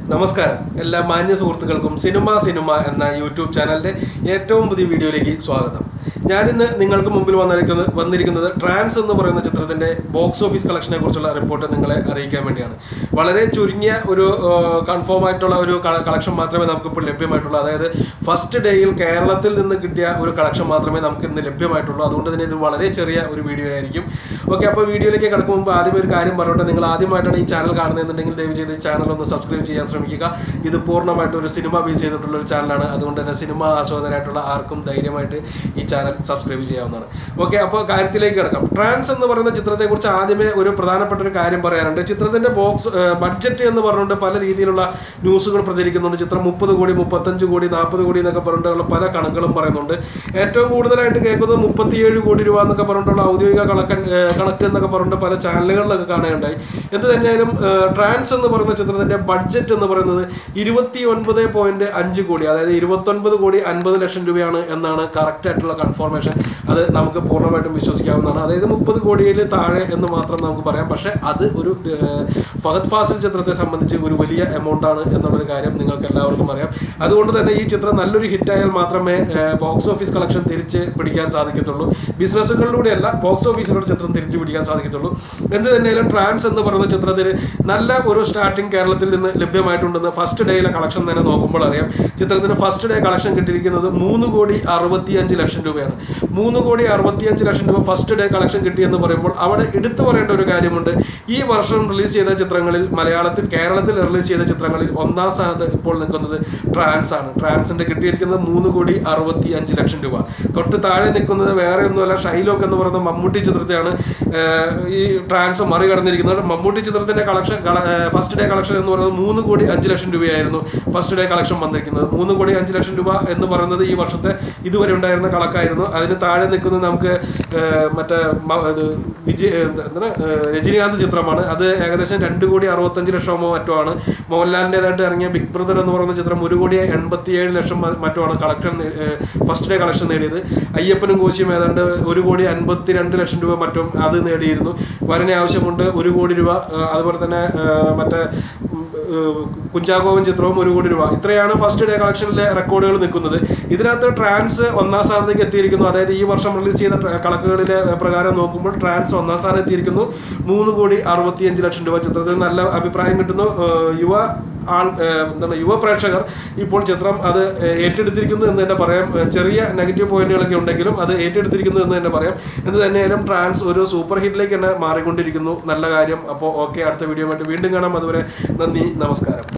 നമസ്കാരം എല്ലാ മാന്യ സുഹൃത്തുക്കൾക്കും സിനിമ സിനിമ എന്ന യൂട്യൂബ് ചാനലിന്റെ ഏറ്റവും പുതിയ വീഡിയോയിലേക്ക് സ്വാഗതം ഞാനിന്ന് നിങ്ങൾക്ക് മുമ്പിൽ വന്നിരിക്കുന്നത് വന്നിരിക്കുന്നത് ട്രാൻസ് എന്ന് പറയുന്ന ചിത്രത്തിന്റെ ബോക്സ് ഓഫീസ് കളക്ഷനെ കുറിച്ചുള്ള റിപ്പോർട്ട് നിങ്ങളെ അറിയിക്കാൻ വേണ്ടിയാണ് വളരെ ചുരുങ്ങിയ ഒരു കൺഫേം ആയിട്ടുള്ള ഒരു കളക്ഷൻ മാത്രമേ നമുക്കിപ്പോൾ ലഭ്യമായിട്ടുള്ളൂ അതായത് ഫസ്റ്റ് ഡേയിൽ കേരളത്തിൽ നിന്ന് കിട്ടിയ ഒരു കളക്ഷൻ മാത്രമേ നമുക്ക് ഇന്ന് ലഭ്യമായിട്ടുള്ളൂ അതുകൊണ്ട് തന്നെ ഇത് വളരെ ചെറിയ ഒരു വീഡിയോ ആയിരിക്കും ഓക്കെ അപ്പോൾ വീഡിയോയിലേക്ക് കിടക്കും മുമ്പ് ആദ്യം ഒരു കാര്യം പറഞ്ഞോട്ടെ നിങ്ങൾ ആദ്യമായിട്ടാണ് ഈ ചാനൽ കാണുന്നതെന്നുണ്ടെങ്കിൽ ദയവ് ചെയ്ത് ഈ ചാനൽ ഒന്ന് സബ്സ്ക്രൈബ് ചെയ്യാൻ ശ്രമിക്കുക ഇത് പൂർണ്ണമായിട്ട് ഒരു സിനിമ ബേസ് ചെയ്തിട്ടുള്ള ഒരു ചാനലാണ് അതുകൊണ്ട് തന്നെ സിനിമ ആസ്വാദകരായിട്ടുള്ള ആർക്കും ധൈര്യമായിട്ട് ഈ ചാനൽ സബ്സ്ക്രൈബ് ചെയ്യാവുന്നതാണ് ഓക്കെ അപ്പോൾ കാര്യത്തിലേക്ക് കിടക്കാം ട്രാൻസ് എന്ന് പറയുന്ന ചിത്രത്തെക്കുറിച്ച് ആദ്യമേ ഒരു പ്രധാനപ്പെട്ട ഒരു കാര്യം പറയാനുണ്ട് ചിത്രത്തിന്റെ ബോക്സ് ബഡ്ജറ്റ് എന്ന് പറഞ്ഞുകൊണ്ട് പല രീതിയിലുള്ള ന്യൂസുകൾ പ്രചരിക്കുന്നുണ്ട് ചിത്രം മുപ്പത് കോടി മുപ്പത്തഞ്ച് കോടി നാൽപ്പത് കോടി എന്നൊക്കെ പറഞ്ഞിട്ടുള്ള പല കണക്കുകളും പറയുന്നുണ്ട് ഏറ്റവും കൂടുതലായിട്ട് കേൾക്കുന്നത് മുപ്പത്തിയേഴ് കോടി രൂപ എന്നൊക്കെ പറഞ്ഞിട്ടുള്ള ഔദ്യോഗിക കണക്കൻ ഏഹ് കണക്ക് എന്നൊക്കെ പറഞ്ഞിട്ട് പല ചാനലുകളിലൊക്കെ കാണുകയുണ്ടായി എന്ത് തന്നെയായാലും ഏഹ് ട്രാൻസ് എന്ന് പറയുന്ന ചിത്രത്തിന്റെ ബഡ്ജറ്റ് എന്ന് പറയുന്നത് ഇരുപത്തി ഒൻപത് പോയിന്റ് അഞ്ച് കോടി അതായത് ഇരുപത്തൊൻപത് കോടി അൻപത് ലക്ഷം രൂപയാണ് എന്നാണ് കറക്റ്റ് ആയിട്ടുള്ള കൺഫർമേഷൻ അത് നമുക്ക് പൂർണ്ണമായിട്ടും വിശ്വസിക്കാവുന്നതാണ് അതായത് മുപ്പത് കോടിയിൽ താഴെ എന്ന് മാത്രം നമുക്ക് പറയാം പക്ഷേ അത് ഒരു ഏഹ്, ഫഹദ് ഫാസിൽ ചിത്രത്തെ സംബന്ധിച്ച് ഒരു വലിയ എമൗണ്ട് ആണ് എന്നുള്ളൊരു കാര്യം നിങ്ങൾക്ക് എല്ലാവർക്കും അറിയാം അതുകൊണ്ട് തന്നെ ഈ ചിത്രം നല്ലൊരു ഹിറ്റായാൽ മാത്രമേ ബോക്സ് ഓഫീസ് കളക്ഷൻ തിരിച്ച് പിടിക്കാൻ സാധിക്കത്തുള്ളൂ ബിസിനസ്സുകളിലൂടെയല്ല ബോക്സ് ഓഫീസിലൂടെ ചിത്രം തിരിച്ചു പിടിക്കാൻ സാധിക്കത്തുള്ളൂ എന്ത് തന്നെയാലും ട്രാൻസ് എന്ന് പറയുന്ന ചിത്രത്തിന് നല്ല ഒരു സ്റ്റാർട്ടിംഗ് കേരളത്തിൽ നിന്ന് ലഭ്യമായിട്ടുണ്ടെന്ന് ഫസ്റ്റ് ഡേയിലെ കളക്ഷൻ തന്നെ നോക്കുമ്പോൾ അറിയാം ചിത്രത്തിന് ഫസ്റ്റ് ഡേ കളക്ഷൻ കിട്ടിയിരിക്കുന്നത് മൂന്ന് കോടി അറുപത്തിയഞ്ച് ലക്ഷം രൂപയാണ് മൂന്ന് കോടി അറുപത്തിയഞ്ച് ലക്ഷം രൂപ ഫസ്റ്റ് ഡേ കളക്ഷൻ കിട്ടിയെന്ന് പറയുമ്പോൾ അവിടെ എടുത്തു പറയേണ്ട ഒരു കാര്യമുണ്ട് ഈ വർഷം റിലീസ് ചെയ്ത ചിത്രങ്ങളിൽ മലയാളത്തിൽ കേരളത്തിൽ റിലീസ് ചെയ്ത ചിത്രങ്ങളിൽ ഒന്നാം സ്ഥാനത്ത് ഇപ്പോൾ നിൽക്കുന്നത് ട്രാൻസ് ആണ് ട്രാൻസിന്റെ കിട്ടിയിരിക്കുന്നത് മൂന്ന് കോടി അറുപത്തി അഞ്ച് ലക്ഷം രൂപ തൊട്ട് താഴെ നിൽക്കുന്നത് വേറെ ഒന്നുമല്ല ഷൈലോക്ക് എന്ന് പറയുന്ന മമ്മൂട്ടി ചിത്രത്തെയാണ് ഏഹ്, ഈ ട്രാൻസ് മറികടന്നിരിക്കുന്നത് മമ്മൂട്ടി ചിത്രത്തിന്റെ കളക്ഷൻ ഫസ്റ്റ് ഡേ കളക്ഷൻ എന്ന് പറയുന്നത് മൂന്ന് കോടി അഞ്ച് ലക്ഷം രൂപയായിരുന്നു ഫസ്റ്റ് ഡേ കളക്ഷൻ വന്നിരിക്കുന്നത് മൂന്ന് കോടി അഞ്ച് ലക്ഷം രൂപ എന്ന് പറയുന്നത് ഈ വർഷത്തെ ഇതുവരെ ഉണ്ടായിരുന്ന കണക്കായിരുന്നു അതിന് താഴെ നിൽക്കുന്നത് നമുക്ക് ഏഹ്, മറ്റേ മ- ഇത് വിജയ് എന്ത- എന്താണ് ഏഹ്, രജനീകാന്ത് ചിത്രമാണ് അത് ഏകദേശം രണ്ട് കോടി അറുപത്തഞ്ച് ലക്ഷമോ മറ്റോ ആണ് മോഹൻലാലിൻ്റെതായിട്ട് ഇറങ്ങിയ ബിഗ് ബ്രദർ എന്ന് പറയുന്ന ചിത്രം ഒരു കോടി എൺപത്തിയേഴ് ലക്ഷം മ- മറ്റോ ആണ് കളക്ഷൻ ഫസ്റ്റ് ഡേ കളക്ഷൻ നേടിയത് അയ്യപ്പനും കോശിയും ഏതാണ്ട് ഒരു കോടി അൻപത്തി രണ്ട് ലക്ഷം രൂപ മറ്റും അത് നേടിയിരുന്നു വരനെ ആവശ്യമുണ്ട് ഒരു കോടി രൂപ ഏഹ്, അതുപോലെ തന്നെ ഏഹ്, മറ്റേ ഉം, ഏഹ്, കുഞ്ചാക്കോവൻ ചിത്രവും ഒരു കോടി രൂപ ഇത്രയാണ് ഫസ്റ്റ് ഡേ കളക്ഷനിലെ റെക്കോർഡുകൾ നിൽക്കുന്നത് ഇതിനകത്ത് ട്രാൻസ് ഒന്നാം സ്ഥാനത്തേക്ക് എത്തിയിരിക്കുന്നു അതായത് ഈ വർഷം റിലീസ് ചെയ്ത ട്ര- കണക്കുകളിലെ പ്രകാരം നോക്കുമ്പോൾ ട്രാൻസ് ഒന്നാം സ്ഥാനം എത്തിയിരിക്കുന്നു മൂന്ന് കോടി അറുപത്തിയഞ്ച് ലക്ഷം രൂപ ചിത്രത്തിൽ നല്ല അഭിപ്രായം കിട്ടുന്നു ഏഹ്, യുവ ആൾ ഏഹ്, എന്താണ് യുവ പ്രേക്ഷകർ ഇപ്പോൾ ചിത്രം അത് ഏഹ്, ഏറ്റെടുത്തിരിക്കുന്നു എന്ന് തന്നെ പറയാം ഏഹ്, ചെറിയ നെഗറ്റീവ് പോയിന്റുകളൊക്കെ ഉണ്ടെങ്കിലും അത് ഏറ്റെടുത്തിരിക്കുന്നു എന്ന് തന്നെ പറയാം എന്ത് തന്നെയായാലും ട്രാൻസ് ഒരു സൂപ്പർ ഹിറ്റിലേക്ക് തന്നെ മാറിക്കൊണ്ടിരിക്കുന്നു നല്ല കാര്യം അപ്പോൾ ഓക്കെ അടുത്ത വീഡിയോ ആയിട്ട് വീണ്ടും കാണാം അതുവരെ നന്ദി നമസ്കാരം